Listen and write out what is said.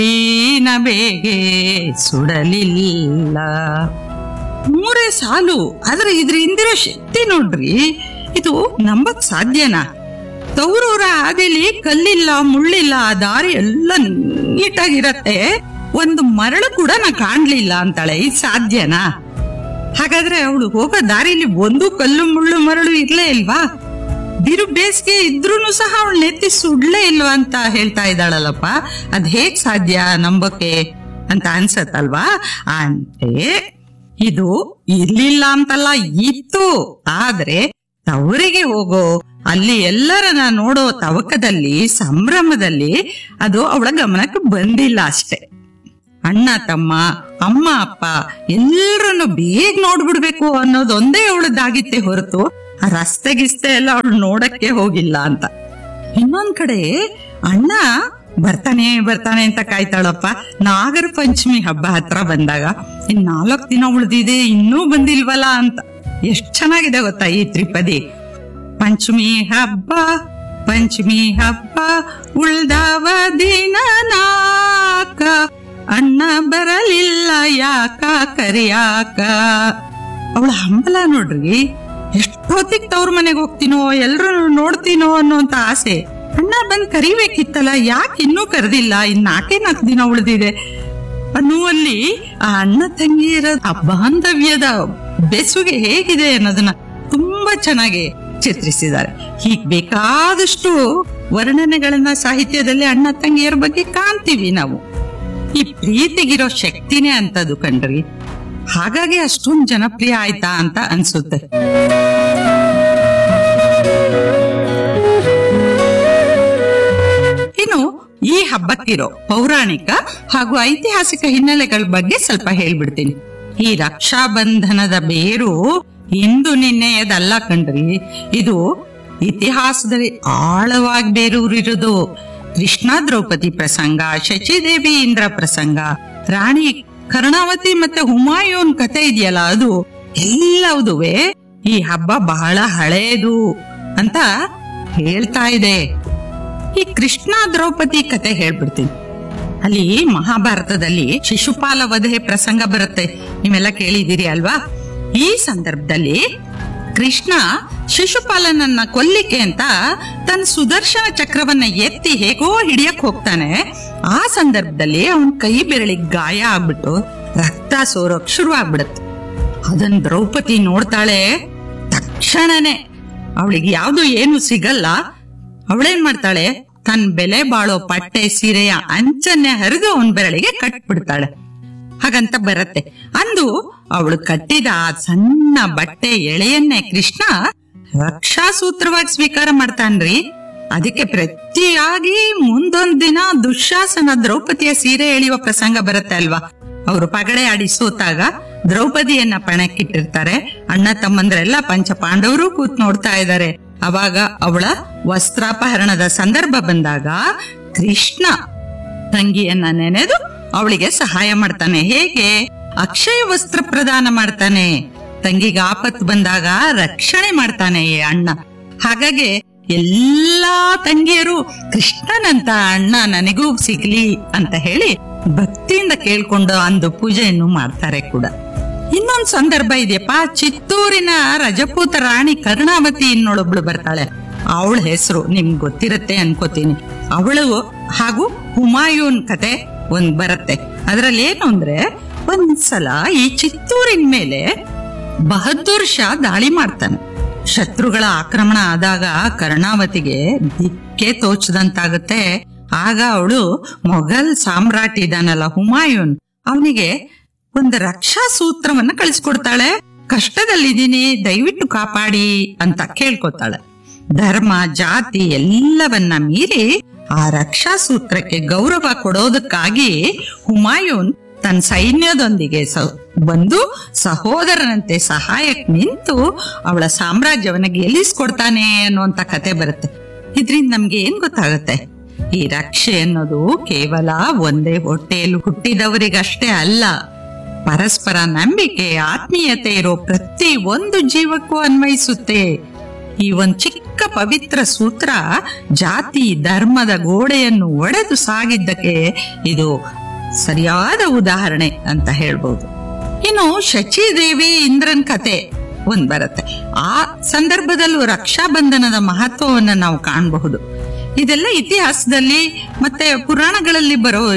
ಈನ ಬೇಗೆ ಸುಡಲಿಲ್ಲ ಮೂರೇ ಸಾಲು ಆದ್ರೆ ಇದ್ರ ಹಿಂದಿರೋ ಶಕ್ತಿ ನೋಡ್ರಿ ಇದು ನಂಬಕ್ ಸಾಧ್ಯನಾ ತೌರೂರ ಹಾದಿಲಿ ಕಲ್ಲಿಲ್ಲ ಮುಳ್ಳಿಲ್ಲ ಆ ದಾರಿ ಎಲ್ಲ ನೀಟಾಗಿರತ್ತೆ ಒಂದು ಮರಳು ಕೂಡ ನಾ ಕಾಣ್ಲಿಲ್ಲ ಅಂತಾಳೆ ಇದು ಸಾಧ್ಯನಾ ಹಾಗಾದ್ರೆ ಅವಳು ಹೋಗೋ ದಾರಿಲಿ ಒಂದು ಕಲ್ಲು ಮುಳ್ಳು ಮರಳು ಇರ್ಲೇ ಇಲ್ವಾ ಬಿರು ಬೇಸಿಗೆ ಇದ್ರೂನು ಸಹ ಅವಳು ನೆತ್ತಿ ಸುಡ್ಲೇ ಇಲ್ವಾ ಅಂತ ಹೇಳ್ತಾ ಇದ್ದಾಳಲ್ಲಪ್ಪ ಅದ್ ಹೇಗ್ ಸಾಧ್ಯ ನಂಬಕ್ಕೆ ಅಂತ ಅನ್ಸತ್ತಲ್ವಾ ಅಂದ್ರೆ ಇದು ಇರ್ಲಿಲ್ಲ ಅಂತಲ್ಲ ಇತ್ತು ಆದ್ರೆ ತವರಿಗೆ ಹೋಗೋ ಅಲ್ಲಿ ಎಲ್ಲರನ್ನ ನೋಡೋ ತವಕದಲ್ಲಿ ಸಂಭ್ರಮದಲ್ಲಿ ಅದು ಅವಳ ಗಮನಕ್ಕೆ ಬಂದಿಲ್ಲ ಅಷ್ಟೇ ಅಣ್ಣ ತಮ್ಮ ಅಮ್ಮ ಅಪ್ಪ ಎಲ್ಲರನ್ನು ಬೇಗ ನೋಡ್ಬಿಡ್ಬೇಕು ಅನ್ನೋದೊಂದೇ ಅವಳದ್ದಾಗಿತ್ತೆ ಹೊರತು ಆ ರಸ್ತೆ ಗಿಸ್ತೆ ಎಲ್ಲ ಅವಳು ನೋಡಕ್ಕೆ ಹೋಗಿಲ್ಲ ಅಂತ ಇನ್ನೊಂದ್ ಕಡೆ ಅಣ್ಣ ಬರ್ತಾನೆ ಬರ್ತಾನೆ ಅಂತ ಕಾಯ್ತಾಳಪ್ಪ ನಾಗರ ಪಂಚಮಿ ಹಬ್ಬ ಹತ್ರ ಬಂದಾಗ ಇನ್ ನಾಲ್ಕು ದಿನ ಉಳ್ದಿದೆ ಇನ್ನೂ ಬಂದಿಲ್ವಲ್ಲ ಅಂತ ಎಷ್ಟ್ ಚೆನ್ನಾಗಿದೆ ಗೊತ್ತಾ ಈ ತ್ರಿಪದಿ ಪಂಚಮಿ ಹಬ್ಬ ಪಂಚಮಿ ಹಬ್ಬ ಉಳ್ದವ ದಿನ ನಾಕ ಅಣ್ಣ ಬರಲಿಲ್ಲ ಯಾಕ ಕರಿಯಾಕ ಅವಳ ಹಂಬಲ ನೋಡ್ರಿ ಎಷ್ಟೊತ್ತಿಗೆ ತವ್ರ ಮನೆಗೆ ಹೋಗ್ತೀನೋ ಎಲ್ರು ನೋಡ್ತೀನೋ ಅನ್ನೋಂತ ಆಸೆ ಅಣ್ಣ ಬಂದ್ ಕರಿಬೇಕಿತ್ತಲ್ಲ ಯಾಕೆ ಇನ್ನೂ ಕರೆದಿಲ್ಲ ಇನ್ ನಾಲ್ಕೇ ನಾಲ್ಕು ದಿನ ಉಳಿದಿದೆ ಅನ್ನುವಲ್ಲಿ ಆ ಅಣ್ಣ ತಂಗಿಯರ ಆ ಬಾಂಧವ್ಯದ ಬೆಸುಗೆ ಹೇಗಿದೆ ಅನ್ನೋದನ್ನ ತುಂಬಾ ಚೆನ್ನಾಗಿ ಚಿತ್ರಿಸಿದ್ದಾರೆ ಹೀಗ್ ಬೇಕಾದಷ್ಟು ವರ್ಣನೆಗಳನ್ನ ಸಾಹಿತ್ಯದಲ್ಲಿ ಅಣ್ಣ ತಂಗಿಯರ ಬಗ್ಗೆ ಕಾಣ್ತೀವಿ ನಾವು ಈ ಪ್ರೀತಿಗಿರೋ ಶಕ್ತಿನೇ ಅಂತದು ಕಣ್ರಿ ಹಾಗಾಗಿ ಅಷ್ಟೊಂದು ಜನಪ್ರಿಯ ಆಯ್ತಾ ಅಂತ ಅನ್ಸುತ್ತೆ ಇನ್ನು ಈ ಹಬ್ಬಕ್ಕಿರೋ ಪೌರಾಣಿಕ ಹಾಗೂ ಐತಿಹಾಸಿಕ ಹಿನ್ನೆಲೆಗಳ ಬಗ್ಗೆ ಸ್ವಲ್ಪ ಹೇಳ್ಬಿಡ್ತೀನಿ ಈ ರಕ್ಷಾ ಬಂಧನದ ಬೇರು ಇಂದು ನಿನ್ನೆಯದಲ್ಲ ಕಣ್ರಿ ಇದು ಇತಿಹಾಸದಲ್ಲಿ ಆಳವಾಗಿ ಬೇರೂರಿರೋದು ಕೃಷ್ಣ ದ್ರೌಪದಿ ಪ್ರಸಂಗ ಶಚಿದೇವಿ ಇಂದ್ರ ಪ್ರಸಂಗ ರಾಣಿ ಕರ್ಣಾವತಿ ಮತ್ತೆ ಹುಮಾಯೂನ್ ಕತೆ ಇದೆಯಲ್ಲ ಅದು ಎಲ್ಲವುದುವೆ ಈ ಹಬ್ಬ ಬಹಳ ಹಳೇದು ಅಂತ ಹೇಳ್ತಾ ಇದೆ ಈ ಕೃಷ್ಣ ದ್ರೌಪದಿ ಕತೆ ಹೇಳ್ಬಿಡ್ತೀನಿ ಅಲ್ಲಿ ಮಹಾಭಾರತದಲ್ಲಿ ಶಿಶುಪಾಲ ವಧೆ ಪ್ರಸಂಗ ಬರುತ್ತೆ ನೀವೆಲ್ಲ ಕೇಳಿದಿರಿ ಅಲ್ವಾ ಈ ಸಂದರ್ಭದಲ್ಲಿ ಕೃಷ್ಣ ಶಿಶುಪಾಲನನ್ನ ಕೊಲ್ಲಿಕ್ಕೆ ಅಂತ ತನ್ನ ಸುದರ್ಶನ ಚಕ್ರವನ್ನ ಎತ್ತಿ ಹೇಗೋ ಹಿಡಿಯಕ್ ಹೋಗ್ತಾನೆ ಆ ಸಂದರ್ಭದಲ್ಲಿ ಅವನ್ ಕೈ ಬೆರಳಿಗೆ ಗಾಯ ಆಗ್ಬಿಟ್ಟು ರಕ್ತ ಸೋರೋಕ್ ಶುರು ಆಗ್ಬಿಡತ್ತೆ ಅದನ್ ದ್ರೌಪದಿ ನೋಡ್ತಾಳೆ ತಕ್ಷಣನೇ ಅವಳಿಗೆ ಯಾವ್ದು ಏನು ಸಿಗಲ್ಲ ಅವಳೇನ್ ಮಾಡ್ತಾಳೆ ತನ್ನ ಬೆಲೆ ಬಾಳೋ ಪಟ್ಟೆ ಸೀರೆಯ ಅಂಚನ್ನೇ ಹರಿದು ಅವನ್ ಬೆರಳಿಗೆ ಕಟ್ಬಿಡ್ತಾಳೆ ಹಾಗಂತ ಬರತ್ತೆ ಅಂದು ಅವಳು ಕಟ್ಟಿದ ಆ ಸಣ್ಣ ಬಟ್ಟೆ ಎಳೆಯನ್ನೇ ಕೃಷ್ಣ ರಕ್ಷಾಸೂತ್ರವಾಗಿ ಸ್ವೀಕಾರ ಮಾಡ್ತಾನ್ರಿ ಅದಕ್ಕೆ ಪ್ರತಿಯಾಗಿ ಮುಂದೊಂದ್ ದಿನ ದುಶ್ಯಾಸನ ದ್ರೌಪದಿಯ ಸೀರೆ ಎಳೆಯುವ ಪ್ರಸಂಗ ಬರುತ್ತೆ ಅಲ್ವಾ ಅವರು ಪಗಡೆ ಆಡಿ ಸೋತಾಗ ದ್ರೌಪದಿಯನ್ನ ಪಣಕ್ಕಿಟ್ಟಿರ್ತಾರೆ ಅಣ್ಣ ತಮ್ಮಂದ್ರೆಲ್ಲ ಪಂಚ ಪಾಂಡವರು ಕೂತ್ ನೋಡ್ತಾ ಇದ್ದಾರೆ ಅವಾಗ ಅವಳ ವಸ್ತ್ರಾಪಹರಣದ ಸಂದರ್ಭ ಬಂದಾಗ ಕೃಷ್ಣ ತಂಗಿಯನ್ನ ನೆನೆದು ಅವಳಿಗೆ ಸಹಾಯ ಮಾಡ್ತಾನೆ ಹೇಗೆ ಅಕ್ಷಯ ವಸ್ತ್ರ ಪ್ರದಾನ ಮಾಡ್ತಾನೆ ತಂಗಿಗೆ ಆಪತ್ತು ಬಂದಾಗ ರಕ್ಷಣೆ ಮಾಡ್ತಾನೆ ಈ ಅಣ್ಣ ಹಾಗಾಗಿ ಎಲ್ಲಾ ತಂಗಿಯರು ಕೃಷ್ಣನಂತ ಅಣ್ಣ ನನಗೂ ಸಿಗ್ಲಿ ಅಂತ ಹೇಳಿ ಭಕ್ತಿಯಿಂದ ಕೇಳ್ಕೊಂಡು ಅಂದು ಪೂಜೆಯನ್ನು ಮಾಡ್ತಾರೆ ಕೂಡ ಇನ್ನೊಂದ್ ಸಂದರ್ಭ ಇದೆಯಪ್ಪ ಚಿತ್ತೂರಿನ ರಜಪೂತ ರಾಣಿ ಕರ್ಣಾವತಿ ಇನ್ನೊಳೊಬ್ಳು ಬರ್ತಾಳೆ ಅವಳ ಹೆಸರು ನಿಮ್ಗೆ ಗೊತ್ತಿರತ್ತೆ ಅನ್ಕೋತೀನಿ ಅವಳು ಹಾಗೂ ಹುಮಾಯೂನ್ ಕತೆ ಒಂದ್ ಬರುತ್ತೆ ಅದ್ರಲ್ಲಿ ಏನು ಅಂದ್ರೆ ಒಂದ್ಸಲ ಈ ಚಿತ್ತೂರಿನ ಮೇಲೆ ಬಹದ್ದೂರ್ ಶಾ ದಾಳಿ ಮಾಡ್ತಾನೆ ಶತ್ರುಗಳ ಆಕ್ರಮಣ ಆದಾಗ ಕರ್ಣಾವತಿಗೆ ದಿಕ್ಕೆ ತೋಚದಂತಾಗುತ್ತೆ ಆಗ ಅವಳು ಮೊಘಲ್ ಸಾಮ್ರಾಟ್ ಇದಾನಲ್ಲ ಹುಮಾಯೂನ್ ಅವನಿಗೆ ಒಂದು ರಕ್ಷಾ ಸೂತ್ರವನ್ನ ಕಳಿಸ್ಕೊಡ್ತಾಳೆ ಕಷ್ಟದಲ್ಲಿದ್ದೀನಿ ದಯವಿಟ್ಟು ಕಾಪಾಡಿ ಅಂತ ಕೇಳ್ಕೊತಾಳೆ ಧರ್ಮ ಜಾತಿ ಎಲ್ಲವನ್ನ ಮೀರಿ ಆ ರಕ್ಷಾ ಸೂತ್ರಕ್ಕೆ ಗೌರವ ಕೊಡೋದಕ್ಕಾಗಿ ಹುಮಾಯೂನ್ ತನ್ನ ಸೈನ್ಯದೊಂದಿಗೆ ಸ- ಬಂದು ಸಹೋದರನಂತೆ ಸಹಾಯಕ್ ನಿಂತು ಅವಳ ಸಾಮ್ರಾಜ್ಯವನ್ನ ಗೆಲ್ಲಿಸ್ಕೊಡ್ತಾನೆ ಅನ್ನುವಂತ ಕತೆ ಬರುತ್ತೆ ಇದ್ರಿಂದ ನಮ್ಗೆ ಏನ್ ಗೊತ್ತಾಗುತ್ತೆ ಈ ರಕ್ಷೆ ಅನ್ನೋದು ಕೇವಲ ಒಂದೇ ಹೊಟ್ಟೆಯಲ್ಲಿ ಹುಟ್ಟಿದವರಿಗಷ್ಟೇ ಅಲ್ಲ ಪರಸ್ಪರ ನಂಬಿಕೆ ಆತ್ಮೀಯತೆ ಇರೋ ಪ್ರತಿ ಒಂದು ಜೀವಕ್ಕೂ ಅನ್ವಯಿಸುತ್ತೆ ಈ ಒಂದ್ ಚಿಕ್ಕ ಪವಿತ್ರ ಸೂತ್ರ ಜಾತಿ ಧರ್ಮದ ಗೋಡೆಯನ್ನು ಒಡೆದು ಸಾಗಿದ್ದಕ್ಕೆ ಇದು ಸರಿಯಾದ ಉದಾಹರಣೆ ಅಂತ ಹೇಳ್ಬೋದು ಇನ್ನು ಶಚಿದೇವಿ ಇಂದ್ರನ್ ಕತೆ ಒಂದ್ ಬರುತ್ತೆ ಆ ಸಂದರ್ಭದಲ್ಲೂ ರಕ್ಷಾಬಂಧನದ ಮಹತ್ವವನ್ನ ನಾವು ಕಾಣಬಹುದು ಇದೆಲ್ಲ ಇತಿಹಾಸದಲ್ಲಿ ಮತ್ತೆ ಪುರಾಣಗಳಲ್ಲಿ ಬರೋ